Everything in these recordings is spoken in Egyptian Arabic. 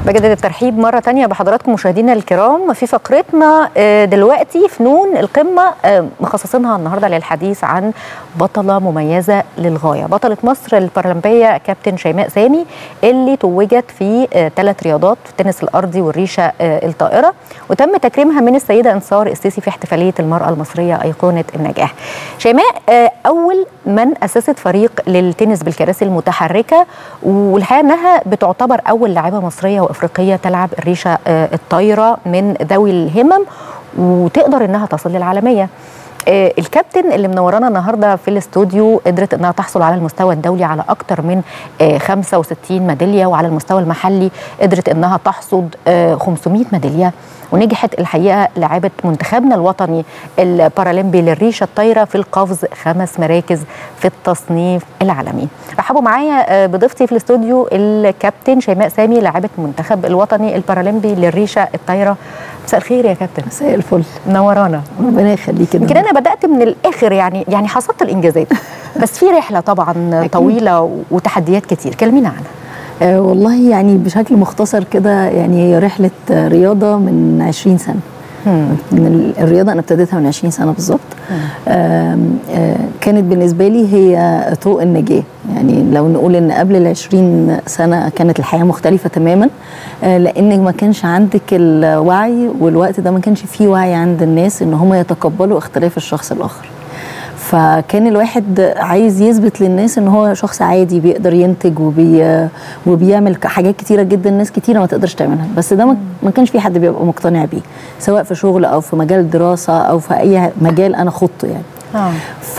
بجدد الترحيب مرة تانية بحضراتكم مشاهدينا الكرام في فقرتنا دلوقتي فنون القمة مخصصينها النهاردة للحديث عن بطلة مميزة للغاية بطلة مصر البارالمبية كابتن شيماء سامي اللي توجت في ثلاث رياضات التنس الأرضي والريشة الطائرة وتم تكريمها من السيدة انصار السيسي في احتفالية المرأة المصرية أيقونة النجاح شيماء أول من أسست فريق للتنس بالكراسي المتحركة والحقيقة أنها بتعتبر أول لاعبة مصرية وافريقيه تلعب الريشه الطايره من ذوي الهمم وتقدر انها تصل للعالميه الكابتن اللي منورانا النهارده في الاستوديو قدرت انها تحصل على المستوى الدولي على اكثر من 65 ميداليه وعلى المستوى المحلي قدرت انها تحصد 500 ميداليه ونجحت الحقيقه لاعبه منتخبنا الوطني البارالمبي للريشه الطايره في القفز خمس مراكز في التصنيف العالمي. رحبوا معايا بضيفتي في الاستوديو الكابتن شيماء سامي لاعبه المنتخب الوطني البارالمبي للريشه الطايره. مساء الخير يا كابتن. مساء الفل. منورانا. ربنا يخليك يمكن انا بدات من الاخر يعني يعني حصدت الانجازات بس في رحله طبعا أكيد. طويله وتحديات كتير كلمينا عنها. آه والله يعني بشكل مختصر كده يعني هي رحله رياضه من 20 سنه من الرياضه انا ابتديتها من 20 سنه بالظبط كانت بالنسبه لي هي طوق النجاه يعني لو نقول ان قبل ال 20 سنه كانت الحياه مختلفه تماما لان ما كانش عندك الوعي والوقت ده ما كانش فيه وعي عند الناس ان هم يتقبلوا اختلاف الشخص الاخر فكان الواحد عايز يثبت للناس ان هو شخص عادي بيقدر ينتج وبي وبيعمل حاجات كتيره جدا ناس كتيره ما تقدرش تعملها بس ده ما كانش في حد بيبقى مقتنع بيه سواء في شغل او في مجال دراسه او في اي مجال انا خضته يعني آه.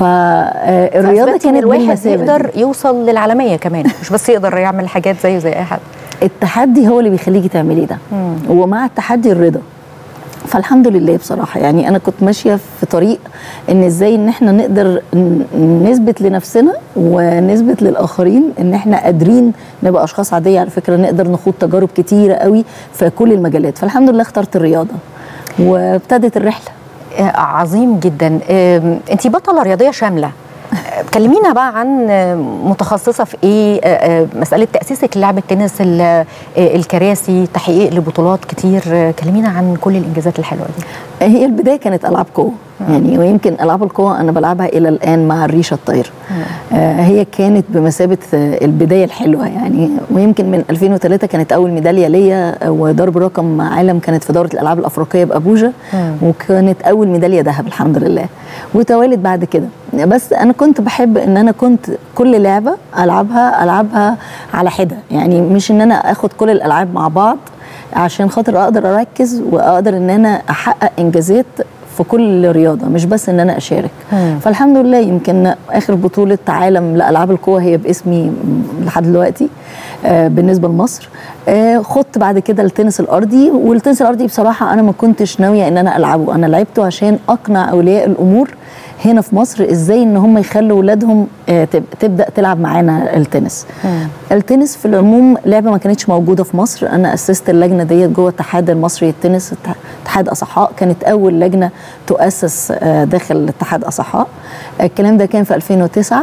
فالرياضه كانت الواحد يقدر يوصل للعالميه كمان مش بس يقدر يعمل حاجات زيه زي اي حد التحدي هو اللي بيخليكي تعملي ده مم. ومع التحدي الرضا فالحمد لله بصراحه يعني انا كنت ماشيه في طريق ان ازاي ان احنا نقدر نثبت لنفسنا ونثبت للاخرين ان احنا قادرين نبقى اشخاص عاديه على فكره نقدر نخوض تجارب كتيره قوي في كل المجالات فالحمد لله اخترت الرياضه وابتدت الرحله عظيم جدا انت بطله رياضيه شامله كلمينا بقى عن متخصصه في ايه مساله تاسيسك للعبه التنس الكراسي تحقيق لبطولات كتير كلمينا عن كل الانجازات الحلوه دي هي البدايه كانت العاب قوه يعني ويمكن العاب القوه انا بلعبها الى الان مع الريشه الطايره آه هي كانت بمثابه البدايه الحلوه يعني ويمكن من 2003 كانت اول ميداليه ليا وضرب رقم عالم كانت في دوره الالعاب الافريقيه بابوجا وكانت اول ميداليه ذهب الحمد لله وتوالت بعد كده بس انا كنت بحب ان انا كنت كل لعبه العبها العبها على حده يعني مش ان انا اخد كل الالعاب مع بعض عشان خاطر اقدر اركز واقدر ان انا احقق انجازات في كل رياضه مش بس ان انا اشارك مم. فالحمد لله يمكن اخر بطوله عالم لالعاب القوى هي باسمي لحد دلوقتي آه بالنسبه لمصر آه خدت بعد كده التنس الارضي والتنس الارضي بصراحه انا ما كنتش ناويه ان انا العبه انا لعبته عشان اقنع اولياء الامور هنا في مصر ازاي ان هم يخلوا اولادهم آه تبدا تلعب معانا التنس مم. التنس في العموم لعبه ما كانتش موجوده في مصر انا اسست اللجنه ديت جوه الاتحاد المصري للتنس اتحاد اصحاء كانت اول لجنه تؤسس داخل اتحاد اصحاء الكلام ده كان في 2009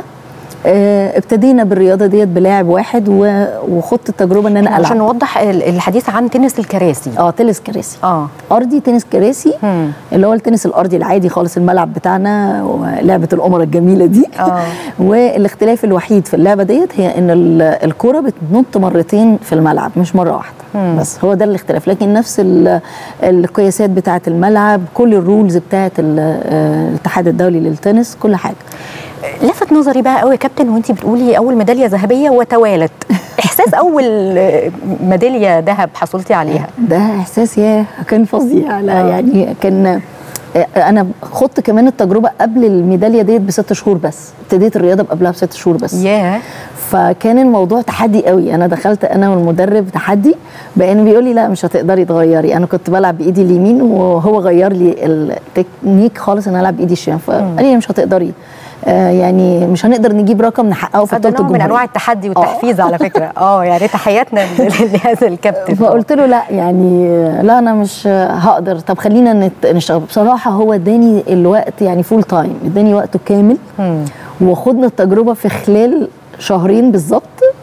ابتدينا بالرياضه ديت بلاعب واحد وخدت التجربه ان انا العب عشان نوضح الحديث عن تنس الكراسي اه تنس كراسي اه ارضي تنس كراسي مم. اللي هو التنس الارضي العادي خالص الملعب بتاعنا ولعبه القمر الجميله دي اه والاختلاف الوحيد في اللعبه ديت هي ان الكره بتنط مرتين في الملعب مش مره واحده مم. بس هو ده الاختلاف لكن نفس القياسات بتاعه الملعب كل الرولز بتاعه الاتحاد الدولي للتنس كل حاجه لفت نظري بقى قوي يا كابتن وانت بتقولي اول ميداليه ذهبيه وتوالت احساس اول ميداليه ذهب حصلتي عليها ده احساس يا كان فظيع لا يعني كان انا خدت كمان التجربه قبل الميداليه ديت بست شهور بس ابتديت الرياضه قبلها بست شهور بس ياه فكان الموضوع تحدي قوي انا دخلت انا والمدرب تحدي بان بيقول لي لا مش هتقدري تغيري انا كنت بلعب بايدي اليمين وهو غير لي التكنيك خالص ان انا العب بايدي الشمال فقال لي مش هتقدري آه يعني مش هنقدر نجيب رقم نحققه في بطوله الجمهوريه من انواع التحدي والتحفيز على فكره اه يعني تحياتنا لهذا الكابتن فقلت له لا يعني لا انا مش هقدر طب خلينا نشتغل بصراحه هو اداني الوقت يعني فول تايم اداني وقته كامل وخدنا التجربه في خلال شهرين بالظبط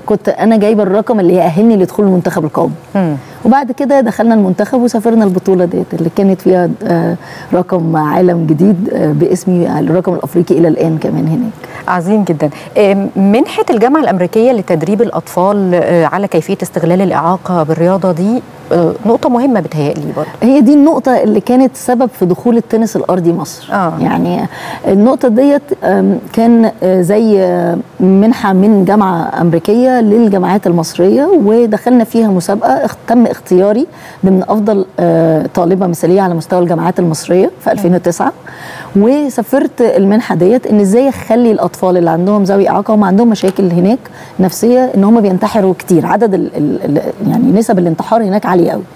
كنت انا جايبه الرقم اللي يأهلني لدخول المنتخب القومي مم. وبعد كده دخلنا المنتخب وسافرنا البطوله ديت اللي كانت فيها آه، رقم عالم جديد آه، باسمي الرقم الافريقي الى الان كمان هناك عظيم جدا آم، منحة الجامعة الأمريكية لتدريب الأطفال آه، على كيفية استغلال الإعاقة بالرياضة دي آه، نقطة مهمة بتهيألي برضه هي دي النقطة اللي كانت سبب في دخول التنس الأرضي مصر آه. يعني النقطة ديت آم، كان آه، زي آه، منحة من جامعة أمريكية للجامعات المصرية ودخلنا فيها مسابقة اخ- تم اختياري ضمن أفضل آه، طالبة مثالية على مستوى الجامعات المصرية في 2009 وسافرت المنحة ديت إن إزاي أخلي الأطفال اللي عندهم ذوي إعاقة هم عندهم مشاكل هناك نفسية إن هم بينتحروا كتير عدد ال ال يعني نسب الانتحار هناك عالية قوي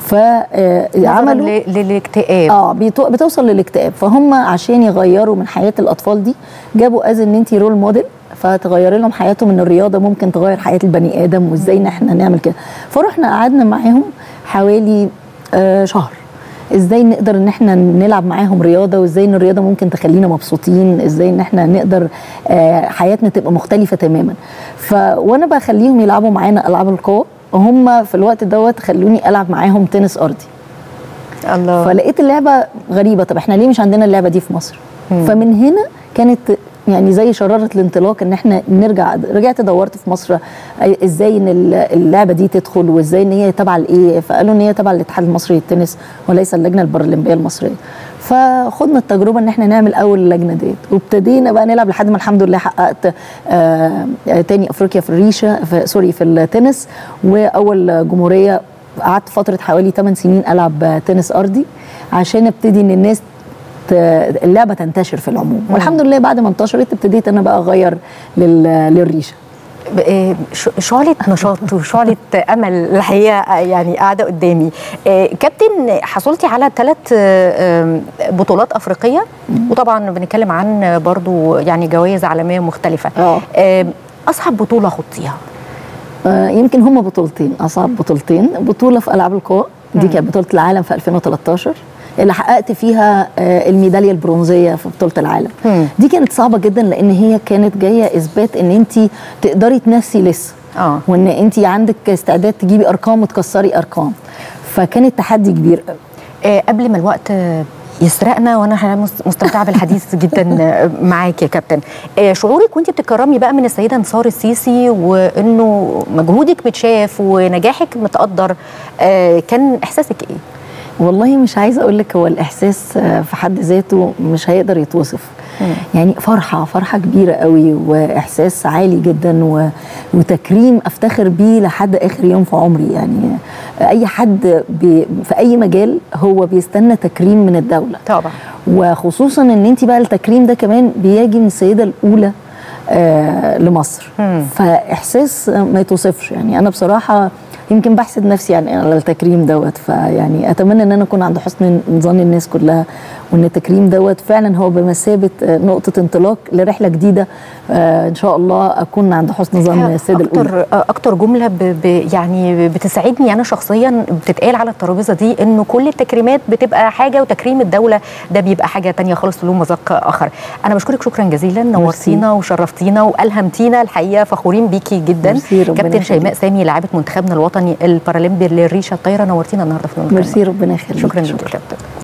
فعملوا نظراً ل- للاكتئاب اه بيتو- بتوصل للاكتئاب فهم عشان يغيروا من حياه الاطفال دي جابوا از ان انت رول موديل فتغيري لهم حياتهم ان الرياضه ممكن تغير حياه البني ادم وازاي ان احنا نعمل كده فرحنا قعدنا معاهم حوالي آه شهر ازاي نقدر ان احنا نلعب معاهم رياضه وازاي ان الرياضه ممكن تخلينا مبسوطين ازاي ان احنا نقدر آه حياتنا تبقى مختلفه تماما ف وانا بخليهم يلعبوا معانا العاب القوه وهم في الوقت دوت خلوني العب معاهم تنس ارضي الله فلقيت اللعبه غريبه طب احنا ليه مش عندنا اللعبه دي في مصر مم. فمن هنا كانت يعني زي شراره الانطلاق ان احنا نرجع رجعت دورت في مصر أي- ازاي ان ال- اللعبه دي تدخل وازاي ان هي تبع لايه فقالوا ان هي تبع الاتحاد المصري للتنس وليس اللجنه البارالمبيه المصريه فخدنا التجربه ان احنا نعمل اول لجنه ديت وابتدينا بقى نلعب لحد ما الحمد لله حققت آه آه، تاني افريقيا في الريشه في سوري في التنس واول جمهوريه قعدت فتره حوالي 8 سنين العب تنس ارضي عشان ابتدي ان الناس ت- اللعبه تنتشر في العموم والحمد لله بعد ما انتشرت ابتديت انا بقى اغير لل- للريشه ب- آه، ش- شعلة نشاط وشعلة أمل الحقيقة آه، يعني قاعدة قدامي آه، كابتن حصلتي على ثلاث بطولات أفريقية وطبعا بنتكلم عن برضو يعني جوائز عالمية مختلفة اه آه، أصعب بطولة خضتيها آه، يمكن هما بطولتين اصعب بطولتين بطوله في العاب القوى دي كانت بطوله العالم في 2013 اللي حققت فيها آه، الميداليه البرونزيه في بطوله العالم مم. دي كانت صعبه جدا لان هي كانت جايه اثبات ان انت تقدري تنسي لسه اه وان انت عندك استعداد تجيبي ارقام وتكسري ارقام فكانت تحدي كبير قوي آه، قبل ما الوقت آه، يسرقنا وانا حقيقة مس- مستمتعه بالحديث جدا آه، معاك يا كابتن آه، شعورك وانت بتكرمي بقى من السيده انصار السيسي وانه مجهودك متشاف ونجاحك متقدر آه، كان احساسك ايه والله مش عايزه اقول لك هو الاحساس آه، في حد ذاته مش هيقدر يتوصف يعني فرحه فرحه كبيره قوي واحساس عالي جدا و... وتكريم افتخر بيه لحد اخر يوم في عمري يعني اي حد بي... في اي مجال هو بيستنى تكريم من الدوله طبعا وخصوصا ان انت بقى التكريم ده كمان بيجي من السيده الاولى آه لمصر مم. فاحساس ما يتوصفش يعني انا بصراحه يمكن بحسد نفسي يعني على التكريم دوت فيعني اتمنى ان انا اكون عند حسن ظن الناس كلها وان التكريم دوت فعلا هو بمثابه آه، نقطه انطلاق لرحله جديده آه ان شاء الله اكون عند حسن ظن السيده الاولى اكتر اكتر جمله ب ب يعني بتسعدني انا شخصيا بتتقال على الترابيزه دي انه كل التكريمات بتبقى حاجه وتكريم الدوله ده بيبقى حاجه تانية خالص له مذاق اخر انا بشكرك شكرا جزيلا نورتينا وشرفتينا والهمتينا الحقيقه فخورين بيكي جدا ميرسي، ربنا كابتن شيماء يخليك. سامي لاعبه منتخبنا الوطني البارالمبي للريشه الطايره نورتينا النهارده في نور ميرسي ربنا يخليك شكرا لك كابتن